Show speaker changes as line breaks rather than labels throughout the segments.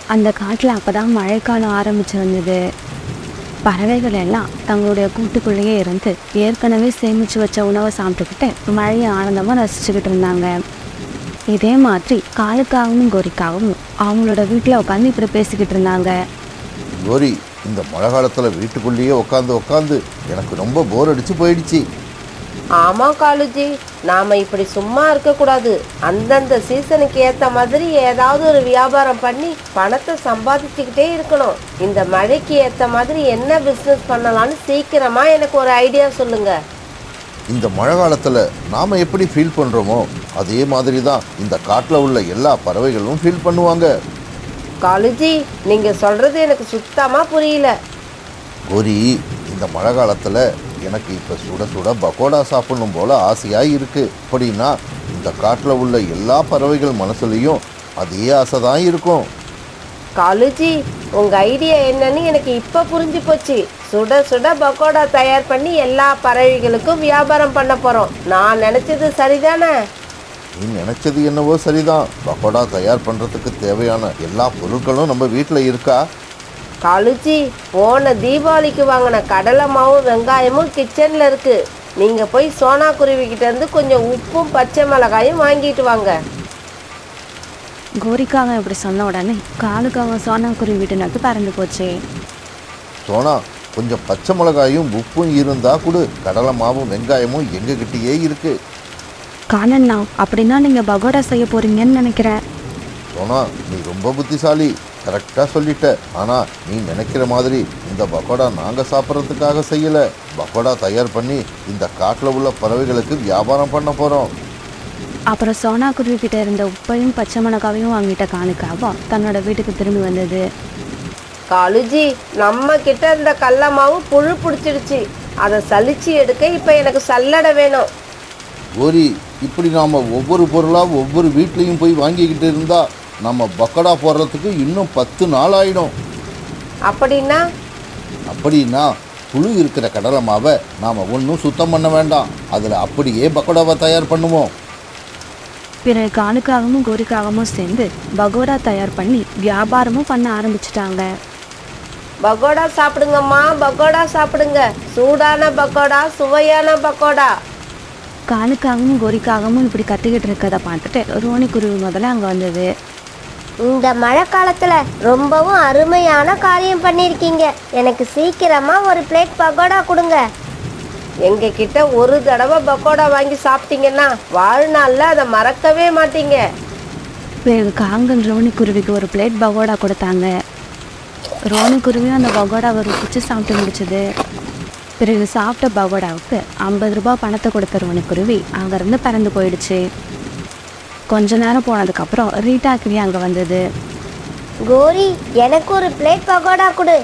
அந்த காட்டில் அப்போ தான் மழைக்காலம் ஆரம்பிச்சிருந்தது பறவைகள் எல்லாம் தங்களுடைய கூட்டுக்குள்ளேயே இருந்து ஏற்கனவே சேமித்து வச்ச உணவை சாப்பிட்டுக்கிட்டு மழையை ஆனந்தமாக ரசிச்சுக்கிட்டு இருந்தாங்க இதே மாதிரி காலுக்காகவும் கோரிக்காகவும் அவங்களோட வீட்டில் உட்காந்து இப்படி பேசிக்கிட்டு இருந்தாங்க
கோரி இந்த மழை காலத்தில் வீட்டுக்குள்ளேயே உட்காந்து உட்காந்து எனக்கு ரொம்ப போர் அடிச்சு போயிடுச்சு
ஆமா காலுஜி நாம இப்படி சும்மா இருக்கக்கூடாது அந்தந்த சீசனுக்கு ஏத்த மாதிரி ஏதாவது ஒரு வியாபாரம் பண்ணி பணத்தை சம்பாதிச்சுக்கிட்டே இருக்கணும் இந்த மழைக்கு ஏத்த மாதிரி என்ன பிசினஸ் பண்ணலாம்னு சீக்கிரமா எனக்கு ஒரு ஐடியா சொல்லுங்க
இந்த மழை காலத்தில் நாம் எப்படி ஃபீல் பண்ணுறோமோ அதே மாதிரி தான் இந்த காட்டில் உள்ள எல்லா பறவைகளும் ஃபீல் பண்ணுவாங்க
காலுஜி நீங்க சொல்றது எனக்கு சுத்தமா புரியல
கோரி இந்த மழை காலத்தில் எனக்கு இப்போ சுட சுட பக்கோடா சாப்பிடணும் போல ஆசையாக இருக்குது அப்படின்னா இந்த காட்டில் உள்ள எல்லா பறவைகள் மனசுலேயும் அதே ஆசை தான் இருக்கும்
காலுஜி உங்க ஐடியா என்னன்னு எனக்கு இப்ப புரிஞ்சு போச்சு சுட சுட பக்கோடா தயார் பண்ணி எல்லா பறவைகளுக்கும் வியாபாரம் பண்ண போறோம் நான் நினைச்சது சரிதானே
நீ நினச்சது என்னவோ சரிதான் பக்கோடா தயார் பண்ணுறதுக்கு தேவையான எல்லா பொருட்களும் நம்ம வீட்டில் இருக்கா
காலுஜி போன தீபாவளிக்கு வாங்கின கடலை மாவும் வெங்காயமும் கிச்சன்ல இருக்கு நீங்க போய் சோனா குருவி கிட்ட இருந்து கொஞ்சம் உப்பும் பச்சை மிளகாயும் வாங்கிட்டு வாங்க
கோரிக்காக இப்படி சொன்ன உடனே காலுக்காக சோனாக்குருவி வீட்டு நட்டு பறந்து போச்சு
சோனா கொஞ்சம் பச்சை மிளகாயும் உப்பும் இருந்தால் கொடு கடலை மாவும் வெங்காயமும் எங்ககிட்டயே இருக்குது
காலண்ணா அப்படின்னா நீங்கள் பகோடா செய்ய போறீங்கன்னு நினைக்கிறேன்
சோனா நீ ரொம்ப புத்திசாலி கரெக்டாக சொல்லிட்ட ஆனால் நீ நினைக்கிற மாதிரி இந்த பக்கோடா நாங்கள் சாப்பிட்றதுக்காக செய்யலை பக்கோடா தயார் பண்ணி இந்த காட்டில் உள்ள பறவைகளுக்கு வியாபாரம் பண்ண போகிறோம்
அப்புறம் சோனா குருவி கிட்ட இருந்த உப்பையும் பச்சை மிளகாவையும் வாங்கிட்ட காலுக்காவும் தன்னோட வீட்டுக்கு திரும்பி வந்தது
காலுஜி நம்ம கிட்ட இருந்த கடல மாவு புழு பிடிச்சிடுச்சு அதை சலிச்சு எடுக்க இப்ப எனக்கு சல்லடை வேணும்
கோரி இப்படி நாம் ஒவ்வொரு பொருளாக ஒவ்வொரு வீட்லேயும் போய் வாங்கிக்கிட்டு இருந்தால் நம்ம பக்கோடா போடுறதுக்கு இன்னும் பத்து நாள் ஆயிடும்
அப்படின்னா
அப்படின்னா புழு இருக்கிற கடலை மாவை நாம் ஒன்றும் சுத்தம் பண்ண வேண்டாம் அதில் அப்படியே பக்கோடாவை தயார் பண்ணுவோம்
பிறகு காலுக்காகவும் கோரிக்காகவும் சேர்ந்து பகோடா தயார் பண்ணி வியாபாரமும் பண்ண ஆரம்பிச்சிட்டாங்க
பக்கோடா சாப்பிடுங்கம்மா பக்கோடா சாப்பிடுங்க சூடான பக்கோடா சுவையான பக்கோடா
காலுக்காகவும் கோரிக்காகவும் இப்படி கத்திக்கிட்டு இருக்கதை பார்த்துட்டு ரோனி குருவி முதல்ல அங்கே வந்தது
இந்த மழை காலத்துல ரொம்பவும் அருமையான காரியம் பண்ணியிருக்கீங்க எனக்கு சீக்கிரமா ஒரு பிளேட் பகோடா கொடுங்க
எங்க கிட்ட ஒரு தடவை பக்கோடா வாங்கி சாப்பிட்டீங்கன்னா வாழ்நாள்ல அதை மறக்கவே மாட்டீங்க
பிறகு காங்கல் ரோனி குருவிக்கு ஒரு பிளேட் பகோடா கொடுத்தாங்க ரோனி குருவியும் அந்த பகோடாவை ருசிச்சு சாப்பிட்டு முடிச்சது பிறகு சாப்பிட்ட பகோடாவுக்கு ஐம்பது ரூபாய் பணத்தை கொடுத்த ரோனி குருவி அங்கேருந்து பறந்து போயிடுச்சு கொஞ்ச நேரம் போனதுக்கப்புறம் ரீட்டா கிளி அங்கே வந்தது
கோரி எனக்கு ஒரு பிளேட் பகோடா கொடு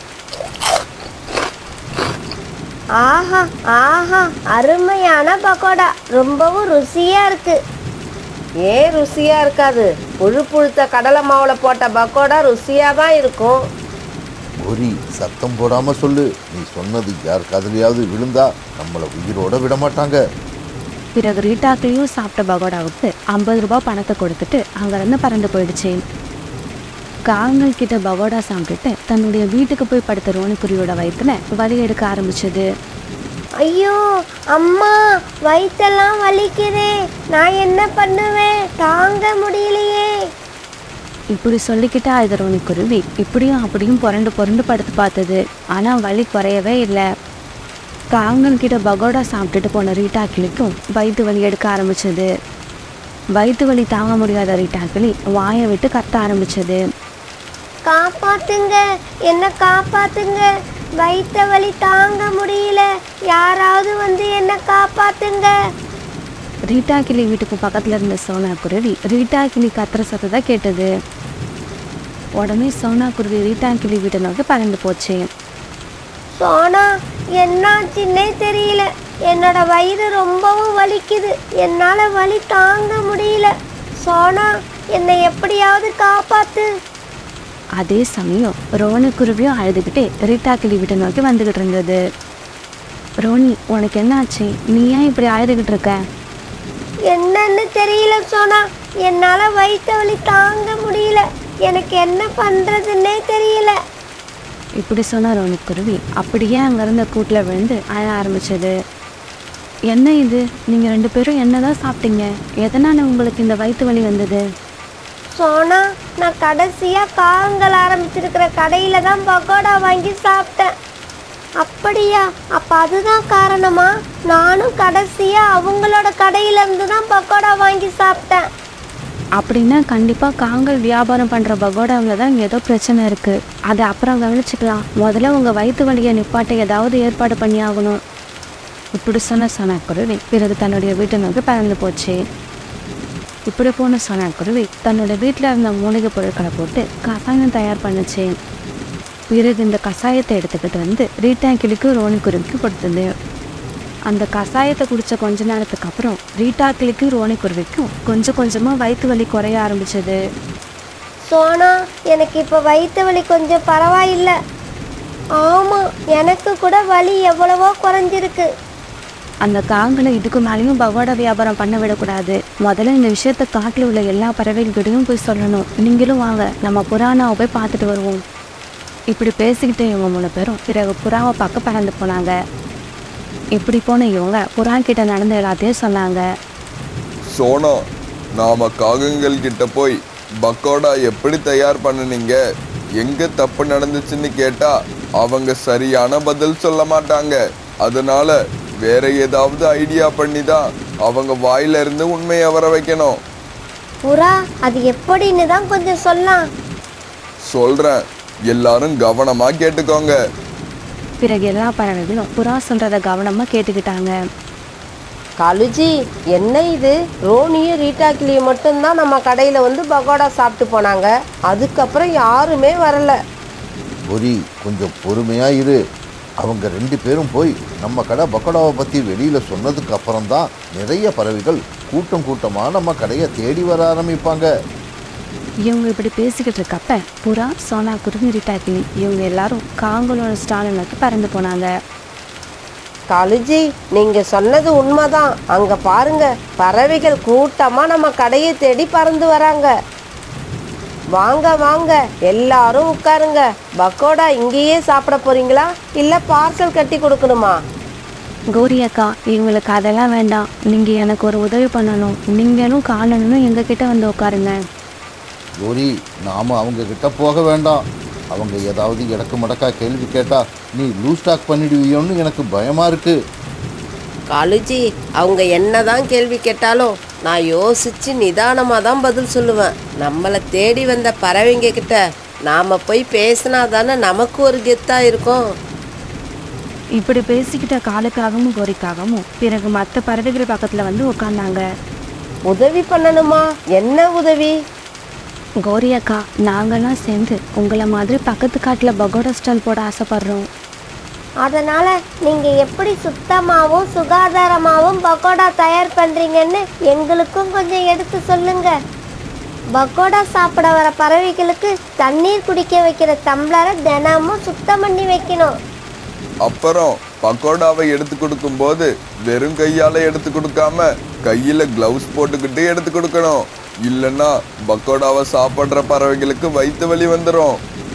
ஆஹா ஆஹா அருமையான பகோடா ரொம்பவும் ருசியா இருக்கு
ஏன் ருசியா இருக்காது புழு புழுத்த கடலை மாவுல போட்ட பக்கோடா ருசியா தான் இருக்கும்
கோரி சத்தம் போடாமல் சொல்லு நீ சொன்னது யார் காதுலையாவது விழுந்தா நம்மளை உயிரோட விட மாட்டாங்க
பிறகு ரீட்டா கிளியும் சாப்பிட்ட பகோடாவுக்கு ஐம்பது ரூபாய் பணத்தை கொடுத்துட்டு அங்கேருந்து பறந்து போயிடுச்சு காங்கள் கிட்ட பகோடா சாப்பிட்டுட்டு தன்னுடைய வீட்டுக்கு போய் படுத்த ரோனிக்குருவியோட வயிற்றுல வலி எடுக்க ஆரம்பிச்சது
ஐயோ அம்மா வயித்தெல்லாம் வலிக்குதே நான் என்ன பண்ணுவேன் தாங்க முடியலையே
இப்படி சொல்லிக்கிட்டு அழுத ரோனிக்குருவி இப்படியும் அப்படியும் புரண்டு புரண்டு படுத்து பார்த்தது ஆனால் வலி குறையவே இல்லை காங்கள் கிட்ட பகோடா சாப்பிட்டுட்டு போன ரீட்டா கிளிக்கும் வயிற்று வலி எடுக்க ஆரம்பிச்சது வயிற்று வலி தாங்க முடியாத ரீட்டா கிளி வாயை விட்டு கத்த ஆரம்பிச்சது
காப்பாத்துங்க என்ன காப்பாத்துங்க வயித்த வலி தாங்க முடியல யாராவது வந்து என்ன காப்பாத்துங்க
ரீட்டா கிளி வீட்டுக்கு பக்கத்துல இருந்த சோனா குருவி ரீட்டா கிளி கத்துற சத்தத்தை கேட்டது உடனே சோனா குருவி ரீட்டா கிளி வீட்டை நோக்கி பறந்து போச்சு
சோனா என்னாச்சுன்னே தெரியல என்னோட வயிறு ரொம்பவும் வலிக்குது என்னால வலி தாங்க முடியல சோனா என்னை எப்படியாவது காப்பாத்து
அதே சமயம் ரோனி குருவியும் அழுதுகிட்டே ரீட்டா கிளி வீட்டை நோக்கி வந்துகிட்டு இருந்தது ரோனி உனக்கு என்ன ஆச்சு நீ ஏன் இப்படி அழுதுகிட்டு இருக்க
என்னன்னு தெரியல சோனா என்னால வயிற்று வலி தாங்க முடியல எனக்கு என்ன பண்றதுன்னே தெரியல
இப்படி சொன்ன ரோனிக்குருவி அப்படியே அங்கே இருந்த கூட்டில் விழுந்து அழ ஆரம்பிச்சது என்ன இது நீங்கள் ரெண்டு பேரும் என்ன தான் சாப்பிட்டீங்க எதனால் உங்களுக்கு இந்த வயிற்று வலி வந்தது
சோனா நான் கடைசியா காகங்கள் ஆரம்பிச்சிருக்கிற கடையில தான் பக்கோடா வாங்கி சாப்பிட்டேன் அப்படியா அப்ப அதுதான் காரணமா நானும் கடைசியா அவங்களோட கடையில இருந்து தான் பக்கோடா வாங்கி சாப்பிட்டேன்
அப்படின்னா கண்டிப்பாக காங்கள் வியாபாரம் பண்ணுற பகோடாவில் தான் ஏதோ பிரச்சனை இருக்குது அதை அப்புறம் கவனிச்சுக்கலாம் முதல்ல உங்கள் வயிற்று வலியை நிப்பாட்ட ஏதாவது ஏற்பாடு பண்ணி ஆகணும் இப்படி சொன்ன சனாக்குருவி பிறகு தன்னுடைய வீட்டை நோக்கி பறந்து போச்சு இப்படி போன சனாக்குருவி தன்னோட வீட்டில் இருந்த மூலிகை பொருட்களை போட்டு கசாயம் தயார் பண்ணுச்சு பிறகு இந்த கஷாயத்தை எடுத்துக்கிட்டு வந்து ரீட்டா கிளிக்கு ரோனி குருவிக்கு கொடுத்தது அந்த கஷாயத்தை குடிச்ச கொஞ்ச நேரத்துக்கு அப்புறம் ரீட்டா கிளிக்கும் ரோனி குருவிக்கும் கொஞ்சம் கொஞ்சமாக வயிற்று வலி குறைய ஆரம்பிச்சது
சோனா எனக்கு இப்ப வயிற்று வலி கொஞ்சம் பரவாயில்லை ஆமா எனக்கு கூட வலி எவ்வளவோ குறைஞ்சிருக்கு
அந்த காங்களை இதுக்கு மேலேயும் பகோடா வியாபாரம் பண்ண விடக்கூடாது முதல்ல இந்த விஷயத்த காட்டில் உள்ள எல்லா பறவைகள்கிட்டையும் போய் சொல்லணும் நீங்களும் வாங்க நம்ம புறானாவை போய் பார்த்துட்டு வருவோம் இப்படி பேசிக்கிட்டே இவங்க மூணு பேரும் பிறகு புறாவை பார்க்க பறந்து போனாங்க இப்படி போன இவங்க புறா கிட்ட நடந்த எல்லாத்தையும் சொன்னாங்க
சோனா நாம காகங்கள் கிட்ட போய் பக்கோடா எப்படி தயார் பண்ணுனீங்க எங்க தப்பு நடந்துச்சுன்னு கேட்டா அவங்க சரியான பதில் சொல்ல மாட்டாங்க அதனால வேற ஏதாவது ஐடியா பண்ணி தான் அவங்க வாயில இருந்து உண்மையை வர வைக்கணும்
புறா அது எப்படின்னு தான் கொஞ்சம் சொல்லலாம்
சொல்றேன் எல்லாரும் கவனமா கேட்டுக்கோங்க
பிறகு எல்லா பறவைகளும் புறா சொல்றத கவனமா கேட்டுக்கிட்டாங்க
காலுஜி என்ன இது ரோனியும் ரீட்டா கிளியும் மட்டும்தான் நம்ம கடையில் வந்து பகோடா சாப்பிட்டு போனாங்க அதுக்கப்புறம் யாருமே வரல
பொரி கொஞ்சம் பொறுமையா இரு அவங்க ரெண்டு பேரும் போய் நம்ம கடை பக்கோடாவை பற்றி வெளியில் சொன்னதுக்கு அப்புறம்தான் நிறைய பறவைகள் கூட்டம் கூட்டமாக நம்ம கடையை தேடி வர ஆரம்பிப்பாங்க
இவங்க இப்படி பேசிக்கிட்டு இருக்கப்ப புறா சோனா குருவி ரிட்டாக்கிளி இவங்க எல்லாரும் காங்களோட ஸ்டாலை நோக்கி பறந்து போனாங்க
காலுஜி நீங்க சொன்னது உண்மைதான் அங்க பாருங்க பறவைகள் கூட்டமா நம்ம கடையை தேடி பறந்து வராங்க வாங்க வாங்க எல்லாரும் உட்காருங்க பக்கோடா இங்கேயே சாப்பிட போறீங்களா இல்ல பார்சல் கட்டி கொடுக்கணுமா
கௌரி அக்கா இவங்களுக்கு அதெல்லாம் வேண்டாம் நீங்க எனக்கு ஒரு உதவி பண்ணணும் நீங்களும் காணணும் எங்ககிட்ட வந்து உட்காருங்க
கோரி நாம் அவங்க கிட்ட போக வேண்டாம் அவங்க ஏதாவது இடக்கு மடக்கா கேள்வி கேட்டா நீ லூஸ் டாக் பண்ணிடுவியோன்னு எனக்கு பயமா இருக்கு
காலுஜி அவங்க என்னதான் கேள்வி கேட்டாலும் நான் யோசிச்சு நிதானமா தான் பதில் சொல்லுவேன் நம்மளை தேடி வந்த பறவைங்க கிட்ட நாம போய் பேசினா தானே நமக்கு ஒரு கெத்தா இருக்கும்
இப்படி பேசிக்கிட்ட காலுக்காகவும் கோரிக்காகவும் பிறகு மற்ற பறவைகள் பக்கத்துல வந்து உட்கார்ந்தாங்க
உதவி பண்ணணுமா என்ன உதவி
கௌரி அக்கா நாங்கெல்லாம் சேர்ந்து உங்களை மாதிரி பக்கத்து காட்டுல பகோடா ஸ்டால் போட ஆசைப்படுறோம்
அதனால நீங்க எப்படி சுத்தமாவும் சுகாதாரமாவும் பக்கோடா தயார் பண்றீங்கன்னு எங்களுக்கும் கொஞ்சம் எடுத்து சொல்லுங்க பக்கோடா சாப்பிட வர பறவைகளுக்கு தண்ணீர் குடிக்க வைக்கிற டம்ளரை தினமும் சுத்தம் பண்ணி வைக்கணும்
அப்புறம் பக்கோடாவை எடுத்து கொடுக்கும்போது வெறும் கையால எடுத்து கொடுக்காம கையில கிளவுஸ் போட்டுக்கிட்டு எடுத்து கொடுக்கணும் இல்லைன்னா பக்கோடாவை சாப்பிட்ற பறவைகளுக்கு வயிற்று வலி வந்துடும்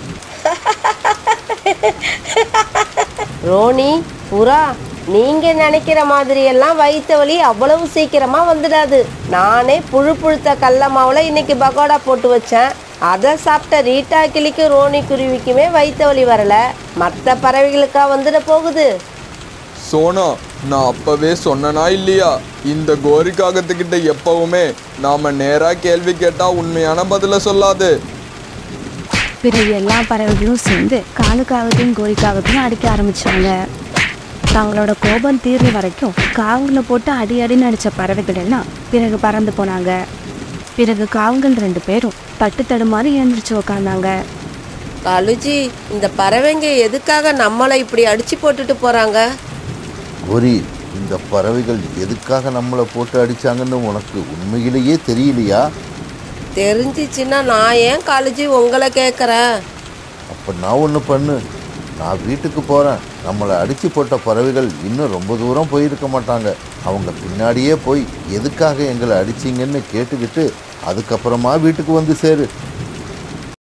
ரோனி புறா நீங்க நினைக்கிற மாதிரி எல்லாம் வயிற்று வலி அவ்வளவு சீக்கிரமா வந்துடாது நானே புழு புழுத்த கடல மாவுல இன்னைக்கு பகோடா போட்டு வச்சேன் அதை சாப்பிட்ட ரீட்டா கிளிக்கு ரோனி குருவிக்குமே வயிற்று வலி வரல மற்ற பறவைகளுக்கா வந்துட போகுது
சோனா நான் அப்பவே சொன்னனா இல்லையா இந்த கோரிக்காகத்துக்கிட்ட எப்பவுமே நாம நேரா கேள்வி கேட்டா உண்மையான பதில சொல்லாது
பிறகு எல்லா பறவைகளும் சேர்ந்து காலுக்காகத்தையும் கோரிக்காகத்தையும் அடிக்க ஆரம்பிச்சாங்க தங்களோட கோபம் தீர்ற வரைக்கும் காவங்களை போட்டு அடி அடின்னு அடிச்ச பறவைகள் எல்லாம் பிறகு பறந்து போனாங்க பிறகு காவங்கள் ரெண்டு பேரும் தட்டு தடுமாறி எழுந்திரிச்சு உக்காந்தாங்க
காலுஜி இந்த பறவைங்க எதுக்காக நம்மளை இப்படி அடிச்சு போட்டுட்டு போறாங்க
கோரி இந்த பறவைகள் எதுக்காக நம்மளை போட்டு அடிச்சாங்கன்னு உனக்கு உண்மையிலேயே தெரியலையா
தெரிஞ்சிச்சுன்னா நான் ஏன் காலுஜி உங்களை கேட்குறேன்
அப்போ நான் ஒன்று பண்ணு நான் வீட்டுக்கு போகிறேன் நம்மளை அடித்து போட்ட பறவைகள் இன்னும் ரொம்ப தூரம் போயிருக்க மாட்டாங்க அவங்க பின்னாடியே போய் எதுக்காக எங்களை அடிச்சீங்கன்னு கேட்டுக்கிட்டு அதுக்கப்புறமா வீட்டுக்கு வந்து சேரு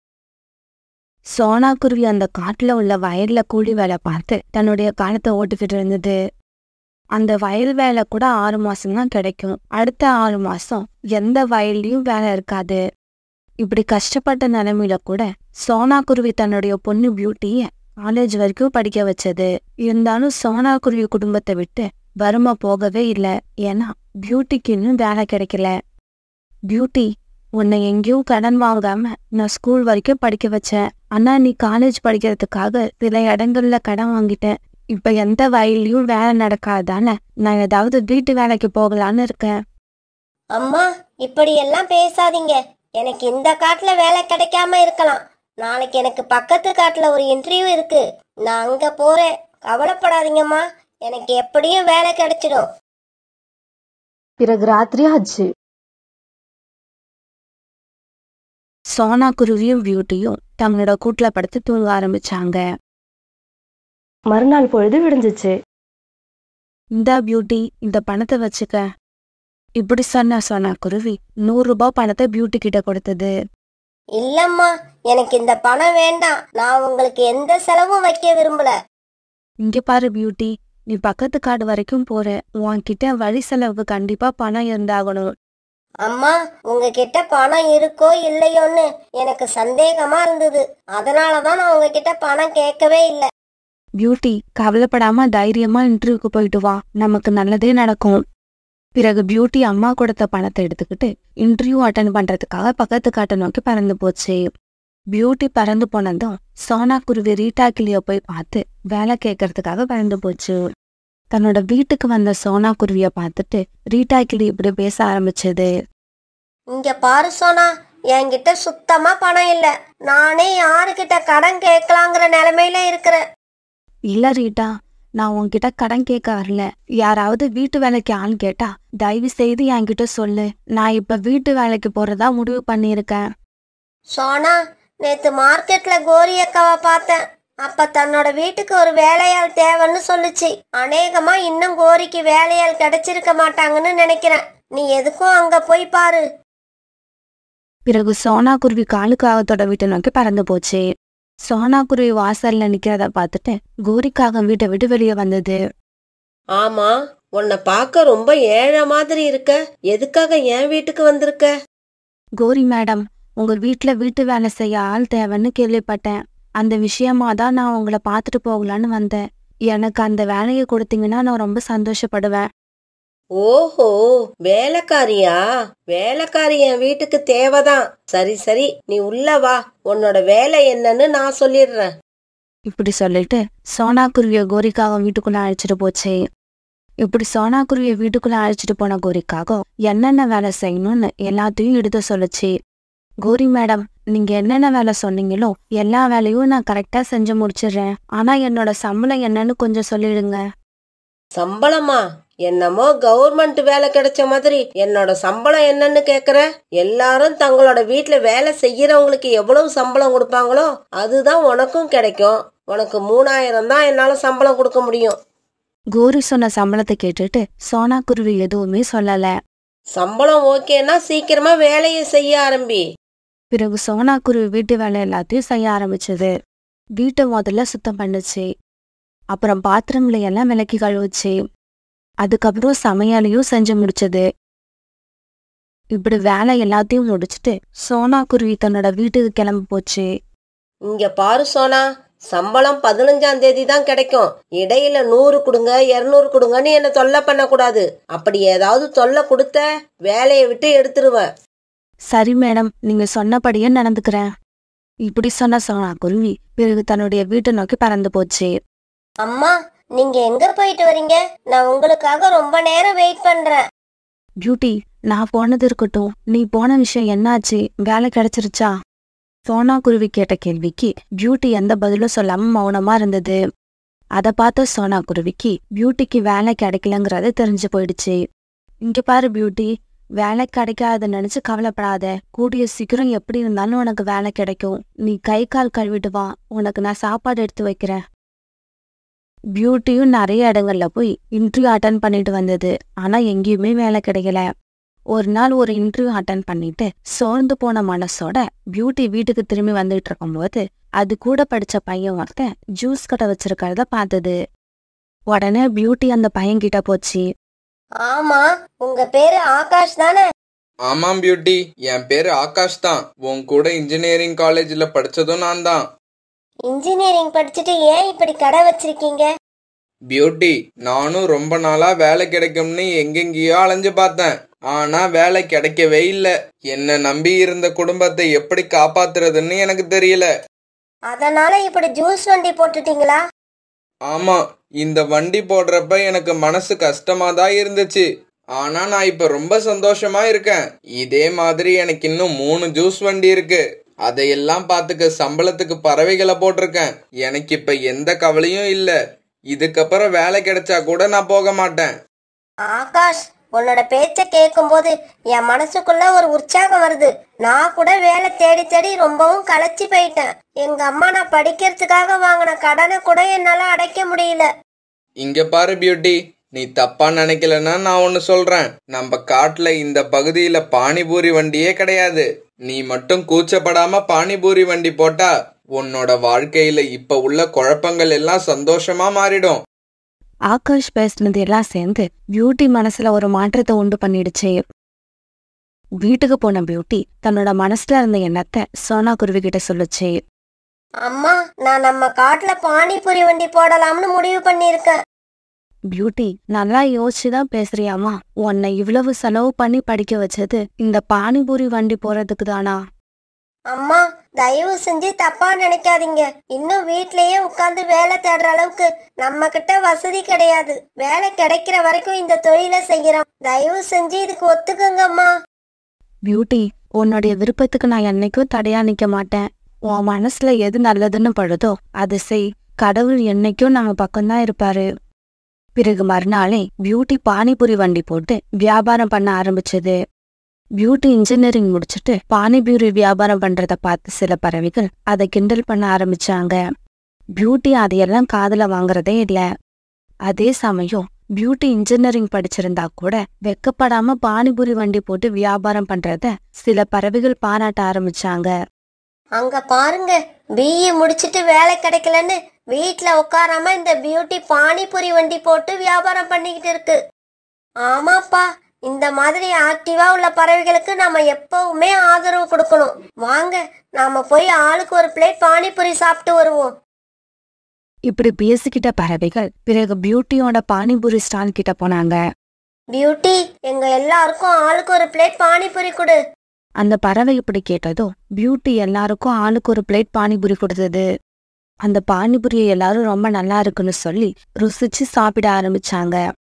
சோனா குருவி அந்த காட்டுல உள்ள வயல்ல கூலி வேலை பார்த்து தன்னுடைய காலத்தை ஓட்டிக்கிட்டு இருந்தது அந்த வயல் வேலை கூட ஆறு மாசம்தான் கிடைக்கும் அடுத்த ஆறு மாசம் எந்த வயல்லயும் வேலை இருக்காது இப்படி கஷ்டப்பட்ட நிலைமையில கூட சோனா குருவி தன்னுடைய பொண்ணு பியூட்டிய காலேஜ் வரைக்கும் படிக்க வச்சது இருந்தாலும் சோனா குருவி குடும்பத்தை விட்டு வறுமை போகவே இல்லை ஏன்னா பியூட்டிக்கு இன்னும் வேலை கிடைக்கல பியூட்டி உன்னை எங்கேயும் கடன் வாங்காம நான் ஸ்கூல் வரைக்கும் படிக்க வச்சேன் ஆனா நீ காலேஜ் படிக்கிறதுக்காக சில இடங்கள்ல கடன் வாங்கிட்டேன் இப்ப எந்த வயல்லயும் வேலை நடக்காதால நான் ஏதாவது வீட்டு வேலைக்கு போகலான்னு இருக்கேன்
அம்மா இப்படி எல்லாம் பேசாதீங்க எனக்கு இந்த காட்டுல வேலை கிடைக்காம இருக்கலாம் நாளைக்கு எனக்கு பக்கத்து காட்டுல ஒரு இன்டர்வியூ இருக்கு நான் அங்க போறேன் கவலைப்படாதீங்கம்மா எனக்கு எப்படியும் வேலை கிடைச்சிடும்
பிறகு ராத்திரி ஆச்சு சோனா குருவியும் பியூட்டியும் தங்களோட கூட்டுல படுத்து தூங்க ஆரம்பிச்சாங்க மறுநாள் பொழுது விடிஞ்சிச்சு இந்தா பியூட்டி இந்த பணத்தை வச்சுக்க இப்படி சொன்ன சோனா குருவி நூறு ரூபாய் பணத்தை பியூட்டி கிட்ட கொடுத்தது
இல்லம்மா எனக்கு இந்த பணம் வேண்டாம் நான் உங்களுக்கு எந்த செலவும் வைக்க விரும்பல
இங்க பாரு பியூட்டி நீ பக்கத்து காடு வரைக்கும் போற உன்கிட்ட வழி செலவுக்கு கண்டிப்பா பணம் இருந்தாகணும்
அம்மா உங்ககிட்ட பணம் இருக்கோ இல்லையோன்னு எனக்கு சந்தேகமா இருந்தது அதனாலதான் நான் உங்ககிட்ட பணம் கேட்கவே இல்லை
பியூட்டி கவலைப்படாம தைரியமா இன்டர்வியூக்கு போயிட்டு வா நமக்கு நல்லதே நடக்கும் பிறகு பியூட்டி அம்மா கொடுத்த பணத்தை எடுத்துக்கிட்டு இன்டர்வியூ அட்டன் பண்றதுக்காக பக்கத்து காட்டை நோக்கி பறந்து போச்சு பியூட்டி பறந்து போனதும் சோனா குருவி ரீட்டா கிளிய போய் பார்த்து வேலை கேட்கறதுக்காக பறந்து போச்சு தன்னோட வீட்டுக்கு வந்த சோனா குருவிய பார்த்துட்டு ரீட்டா கிளி இப்படி பேச ஆரம்பிச்சது
இங்க பாரு சோனா என்கிட்ட சுத்தமா பணம் இல்ல நானே யாருகிட்ட கடன் கேட்கலாங்கிற நிலைமையில இருக்கிறேன்
இல்ல ரீட்டா நான் உன்கிட்ட கடன் கேட்க வரல யாராவது வீட்டு வேலைக்கு ஆள் கேட்டா தயவு செய்து என்கிட்ட சொல்லு நான் இப்ப வீட்டு வேலைக்கு போறதா முடிவு பண்ணியிருக்கேன்
சோனா நேத்து மார்க்கெட்ல கோரி அக்காவை பார்த்தேன் அப்ப தன்னோட வீட்டுக்கு ஒரு வேலையாள் தேவைன்னு சொல்லுச்சு அநேகமா இன்னும் கோரிக்கு வேலையாள் கிடைச்சிருக்க மாட்டாங்கன்னு நினைக்கிறேன் நீ எதுக்கும் அங்க போய் பாரு
பிறகு சோனா குருவி காலுக்காகத்தோட வீட்டை நோக்கி பறந்து போச்சு சோனா குருவி வாசல்ல நிக்கிறத பார்த்துட்டு கோரிக்காகம் வீட்டை விட்டு வெளியே வந்தது
ஆமா உன்னை பார்க்க ரொம்ப ஏழை மாதிரி இருக்க எதுக்காக என் வீட்டுக்கு வந்திருக்க
கோரி மேடம் உங்க வீட்ல வீட்டு வேலை செய்ய ஆள் தேவைன்னு கேள்விப்பட்டேன் அந்த விஷயமா தான் நான் உங்களை பார்த்துட்டு போகலான்னு வந்தேன் எனக்கு அந்த வேலையை கொடுத்தீங்கன்னா நான் ரொம்ப சந்தோஷப்படுவேன்
ஓஹோ வேலைக்காரியா வேலைக்காரி என் வீட்டுக்கு தேவைதான் சரி சரி நீ உள்ள வா உன்னோட வேலை என்னன்னு நான் சொல்லிடுறேன்
இப்படி சொல்லிட்டு சோனா குருவிய கோரிக்காக வீட்டுக்குள்ள அழைச்சிட்டு போச்சு இப்படி சோனா குருவிய வீட்டுக்குள்ள அழைச்சிட்டு போன கோரிக்காக என்னென்ன வேலை செய்யணும்னு எல்லாத்தையும் எடுத்து சொல்லுச்சு கோரி மேடம் நீங்க என்னென்ன வேலை சொன்னீங்களோ எல்லா வேலையும் நான் கரெக்டா செஞ்சு முடிச்சிடுறேன் ஆனா என்னோட சம்பளம் என்னன்னு கொஞ்சம் சொல்லிடுங்க
சம்பளமா என்னமோ கவர்மெண்ட் வேலை கிடைச்ச மாதிரி என்னோட சம்பளம் என்னன்னு கேக்குற எல்லாரும் தங்களோட வீட்ல வேலை செய்யறவங்களுக்கு எவ்வளவு சம்பளம் கொடுப்பாங்களோ அதுதான் உனக்கும் கிடைக்கும் உனக்கு மூணாயிரம் தான் என்னால சம்பளம் கொடுக்க முடியும்
கோரி சொன்ன சம்பளத்தை கேட்டுட்டு சோனா குருவி எதுவுமே சொல்லல
சம்பளம் ஓகேன்னா சீக்கிரமா வேலையை செய்ய ஆரம்பி
பிறகு சோனா குருவி வீட்டு வேலை எல்லாத்தையும் செய்ய ஆரம்பிச்சது வீட்டை முதல்ல சுத்தம் பண்ணுச்சு அப்புறம் பாத்திரங்களை எல்லாம் விளக்கி கழுவுச்சு அதுக்கப்புறம் சமையலையும் செஞ்சு முடிச்சது இப்படி வேலை எல்லாத்தையும் முடிச்சிட்டு சோனா குருவி தன்னோட வீட்டுக்கு கிளம்பி போச்சு
இங்க பாரு சோனா சம்பளம் பதினஞ்சாம் தேதி தான் கிடைக்கும் இடையில நூறு கொடுங்க இருநூறு கொடுங்கன்னு என்ன தொல்லை பண்ணக்கூடாது அப்படி ஏதாவது தொல்லை கொடுத்த வேலையை விட்டு எடுத்துருவேன்
சரி மேடம் நீங்க சொன்னபடியே நடந்துக்கிறேன் இப்படி சொன்ன சோனா குருவி பிறகு தன்னுடைய வீட்டை நோக்கி பறந்து போச்சு
அம்மா நீங்க எங்க போயிட்டு வரீங்க நான் உங்களுக்காக ரொம்ப நேரம் வெயிட் பண்றேன்
பியூட்டி நான் போனது இருக்கட்டும் நீ போன விஷயம் என்னாச்சு வேலை கிடைச்சிருச்சா சோனா குருவி கேட்ட கேள்விக்கு பியூட்டி எந்த பதிலும் சொல்லாம மௌனமா இருந்தது அத பார்த்த சோனா குருவிக்கு பியூட்டிக்கு வேலை கிடைக்கலங்கிறது தெரிஞ்சு போயிடுச்சு இங்க பாரு பியூட்டி வேலை கிடைக்காத நினைச்சு கவலைப்படாத கூடிய சீக்கிரம் எப்படி இருந்தாலும் உனக்கு வேலை கிடைக்கும் நீ கை கால் கழுவிட்டு வா உனக்கு நான் சாப்பாடு எடுத்து வைக்கிறேன் பியூட்டியும் நிறைய இடங்கள்ல போய் இன்டர்வியூ அட்டன் பண்ணிட்டு வந்தது ஆனா எங்கேயுமே வேலை கிடைக்கல ஒரு நாள் ஒரு இன்டர்வியூ அட்டன் பண்ணிட்டு சோர்ந்து போன மனசோட பியூட்டி வீட்டுக்கு திரும்பி வந்துட்டு இருக்கும்போது அது கூட படிச்ச பையன் ஒருத்தன் ஜூஸ் கடை வச்சிருக்கிறத பார்த்தது உடனே பியூட்டி அந்த பையன் கிட்ட போச்சு
ஆமா உங்க பேரு ஆகாஷ் தானே
ஆமாம் பியூட்டி என் பேரு ஆகாஷ் தான் உன் கூட இன்ஜினியரிங் காலேஜ்ல படிச்சதும் நான் தான்
இன்ஜினியரிங் படிச்சுட்டு ஏன் இப்படி கடை வச்சிருக்கீங்க
பியூட்டி நானும் ரொம்ப நாளா வேலை கிடைக்கும்னு எங்கெங்கேயோ அலைஞ்சு பார்த்தேன் ஆனா வேலை கிடைக்கவே இல்ல என்ன நம்பி இருந்த குடும்பத்தை எப்படி காப்பாத்துறதுன்னு எனக்கு தெரியல
அதனால இப்படி ஜூஸ் வண்டி போட்டுட்டீங்களா
ஆமா இந்த வண்டி போடுறப்ப எனக்கு மனசு கஷ்டமா தான் இருந்துச்சு ஆனா நான் இப்ப ரொம்ப சந்தோஷமா இருக்கேன் இதே மாதிரி எனக்கு இன்னும் மூணு ஜூஸ் வண்டி இருக்கு அதையெல்லாம் பாத்துக்க சம்பளத்துக்கு பறவைகளை போட்டிருக்கேன் எனக்கு இப்ப எந்த கவலையும் இல்ல இதுக்கப்புறம் வேலை கிடைச்சா கூட நான் போக மாட்டேன்
ஆகாஷ் உன்னோட பேச்ச கேட்கும்போது என் மனசுக்குள்ள ஒரு உற்சாகம் வருது நான் கூட வேலை தேடி தேடி ரொம்பவும் களைச்சி போயிட்டேன் எங்க அம்மா நான் படிக்கிறதுக்காக வாங்கின கடனை கூட என்னால அடைக்க முடியல
இங்க பாரு பியூட்டி நீ தப்பா நினைக்கலன்னா நான் ஒன்னு சொல்றேன் நம்ம காட்டுல இந்த பகுதியில பானிபூரி வண்டியே கிடையாது நீ மட்டும் கூச்சப்படாம பானிபூரி வண்டி போட்டா உன்னோட வாழ்க்கையில இப்ப உள்ள குழப்பங்கள் எல்லாம் சந்தோஷமா மாறிடும்
ஆகாஷ் பேசினது எல்லாம் சேர்ந்து பியூட்டி மனசுல ஒரு மாற்றத்தை உண்டு பண்ணிடுச்சு வீட்டுக்கு போன பியூட்டி தன்னோட மனசுல இருந்த எண்ணத்தை சோனா குருவி கிட்ட சொல்லுச்சு
அம்மா நான் நம்ம காட்டுல பானிபூரி வண்டி போடலாம்னு முடிவு பண்ணியிருக்கேன்
பியூட்டி நல்லா யோசிச்சுதான் பேசுறியாமா உன்னை இவ்வளவு செலவு பண்ணி படிக்க வச்சது இந்த பானிபூரி வண்டி போறதுக்கு தானா
அம்மா தயவு செஞ்சு தப்பா நினைக்காதீங்க இன்னும் வீட்லயே உட்கார்ந்து வேலை தேடுற அளவுக்கு நம்ம கிட்ட வசதி கிடையாது வேலை கிடைக்கிற வரைக்கும் இந்த தொழிலை செய்யறோம் தயவு செஞ்சு இதுக்கு ஒத்துக்குங்கம்மா
பியூட்டி உன்னுடைய விருப்பத்துக்கு நான் என்னைக்கும் தடையா நிக்க மாட்டேன் உன் மனசுல எது நல்லதுன்னு படுதோ அது செய் கடவுள் என்னைக்கும் நம்ம பக்கம்தான் இருப்பாரு பிறகு மறுநாளே பியூட்டி பானிபூரி வண்டி போட்டு வியாபாரம் பண்ண ஆரம்பிச்சது பியூட்டி இன்ஜினியரிங் முடிச்சுட்டு பானிபூரி வியாபாரம் பண்றத பார்த்து சில பறவைகள் அதை கிண்டல் பண்ண ஆரம்பிச்சாங்க பியூட்டி அதையெல்லாம் காதுல வாங்குறதே இல்ல அதே சமயம் பியூட்டி இன்ஜினியரிங் படிச்சிருந்தா கூட வெக்கப்படாம பானிபூரி வண்டி போட்டு வியாபாரம் பண்றத சில பறவைகள் பாராட்ட ஆரம்பிச்சாங்க
அங்க பாருங்க பிஇ முடிச்சிட்டு வேலை கிடைக்கலன்னு வீட்ல உட்காராம இந்த பியூட்டி பானிபூரி வண்டி போட்டு வியாபாரம் பண்ணிக்கிட்டு இருக்கு ஆமாப்பா இந்த மாதிரி ஆக்டிவா உள்ள பறவைகளுக்கு நாம எப்பவுமே ஆதரவு கொடுக்கணும் வாங்க நாம போய் ஆளுக்கு ஒரு பிளேட் பானிபூரி சாப்பிட்டு வருவோம்
இப்படி பேசிக்கிட்ட பறவைகள் பிறகு பியூட்டியோட பானிபூரி ஸ்டால் கிட்ட போனாங்க
பியூட்டி எங்க எல்லாருக்கும் ஆளுக்கு ஒரு பிளேட் பானிபூரி கொடு
அந்த பறவை இப்படி கேட்டதோ பியூட்டி எல்லாருக்கும் ஆளுக்கு ஒரு பிளேட் பானிபூரி கொடுத்தது அந்த பானிபூரியை எல்லாரும் ரொம்ப நல்லா இருக்குன்னு சொல்லி ருசிச்சு சாப்பிட ஆரம்பிச்சாங்க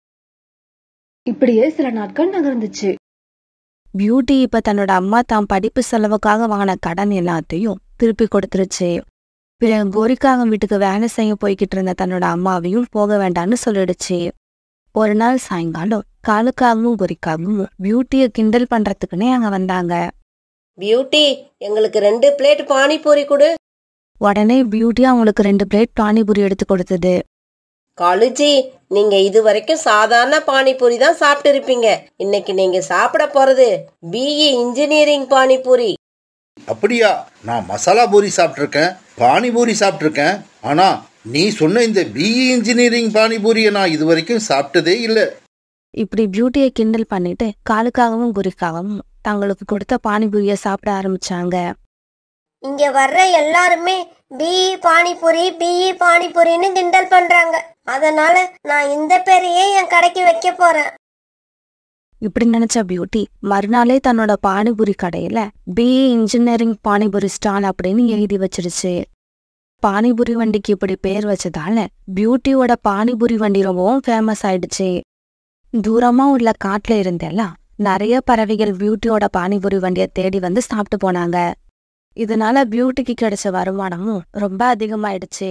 இப்படியே சில நாட்கள் நகர்ந்துச்சு பியூட்டி இப்ப தன்னோட அம்மா தான் படிப்பு செலவுக்காக வாங்கின கடன் எல்லாத்தையும் திருப்பி கொடுத்துருச்சு பிறகு கோரிக்காகம் வீட்டுக்கு வேலை செய்ய போய்கிட்டு இருந்த தன்னோட அம்மாவையும் போக வேண்டாம்னு சொல்லிடுச்சு ஒரு நாள் சாயங்காலம் காலுக்காகவும் கோரிக்காகவும் பியூட்டியை கிண்டல் பண்றதுக்குன்னே அங்க வந்தாங்க
பியூட்டி எங்களுக்கு ரெண்டு பிளேட் பானிபூரி கொடு
உடனே பியூட்டி அவங்களுக்கு ரெண்டு பிளேட் பானிபூரி எடுத்து கொடுத்தது
காலுஜி நீங்க இது வரைக்கும் சாதாரண பானிபூரி தான் சாப்பிட்டு இருப்பீங்க இன்னைக்கு நீங்க சாப்பிட போறது பிஇ இன்ஜினியரிங் பானிபூரி
அப்படியா நான் மசாலா பூரி சாப்பிட்ருக்கேன் பானிபூரி சாப்பிட்ருக்கேன் ஆனால் நீ சொன்ன இந்த பிஇ இன்ஜினியரிங் பானிபூரியை நான் இது வரைக்கும் சாப்பிட்டதே இல்லை
இப்படி பியூட்டியை கிண்டல் பண்ணிட்டு காலுக்காகவும் குறிக்காகவும் தங்களுக்கு கொடுத்த பானிபூரியை சாப்பிட ஆரம்பிச்சாங்க
இங்க வர்ற எல்லாருமே பிஇ பானிபூரி பிஇ பானிபூரின்னு கிண்டல் பண்றாங்க அதனால நான் இந்த பேரையே என் கடைக்கு வைக்க போறேன்
இப்படி நினைச்ச பியூட்டி மறுநாளே தன்னோட பானிபூரி கடையில பிஇ இன்ஜினியரிங் பானிபூரி ஸ்டால் அப்படின்னு எழுதி வச்சிருச்சு பானிபூரி வண்டிக்கு இப்படி பேர் வச்சதால பியூட்டியோட பானிபூரி வண்டி ரொம்பவும் ஃபேமஸ் ஆயிடுச்சு தூரமா உள்ள காட்டுல இருந்தெல்லாம் நிறைய பறவைகள் பியூட்டியோட பானிபூரி வண்டியை தேடி வந்து சாப்பிட்டு போனாங்க இதனால பியூட்டிக்கு கிடைச்ச வருமானமும் ரொம்ப அதிகமாயிடுச்சு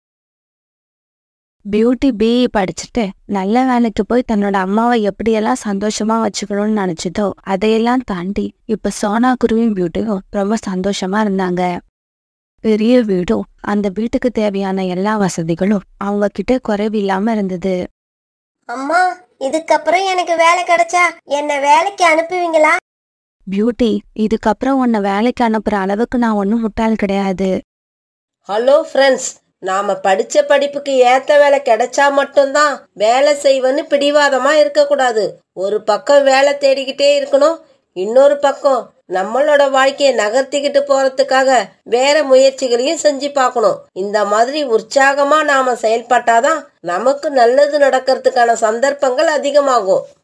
பியூட்டி பிஇ படிச்சுட்டு நல்ல வேலைக்கு போய் தன்னோட அம்மாவை எப்படியெல்லாம் சந்தோஷமா வச்சுக்கணும்னு நினைச்சதோ அதையெல்லாம் தாண்டி இப்ப சோனா குருவியும் பியூட்டியும் ரொம்ப சந்தோஷமா இருந்தாங்க பெரிய வீடும் அந்த வீட்டுக்கு தேவையான எல்லா வசதிகளும் அவங்க கிட்ட குறைவு இல்லாம இருந்தது
அம்மா இதுக்கப்புறம் எனக்கு வேலை கிடைச்சா என்ன வேலைக்கு அனுப்புவீங்களா
பியூட்டி இதுக்கப்புறம் உன்னை வேலைக்கு அனுப்புற அளவுக்கு நான் ஒன்றும் முட்டாள் கிடையாது
ஹலோ ஃப்ரெண்ட்ஸ் நாம படிச்ச படிப்புக்கு ஏத்த வேலை கிடைச்சா மட்டும்தான் வேலை செய்வேன்னு பிடிவாதமா இருக்கக்கூடாது ஒரு பக்கம் வேலை தேடிக்கிட்டே இருக்கணும் இன்னொரு பக்கம் நம்மளோட வாழ்க்கையை நகர்த்திக்கிட்டு போறதுக்காக வேற முயற்சிகளையும் செஞ்சு பார்க்கணும் இந்த மாதிரி உற்சாகமா நாம செயல்பட்டாதான் நமக்கு நல்லது நடக்கிறதுக்கான சந்தர்ப்பங்கள் அதிகமாகும்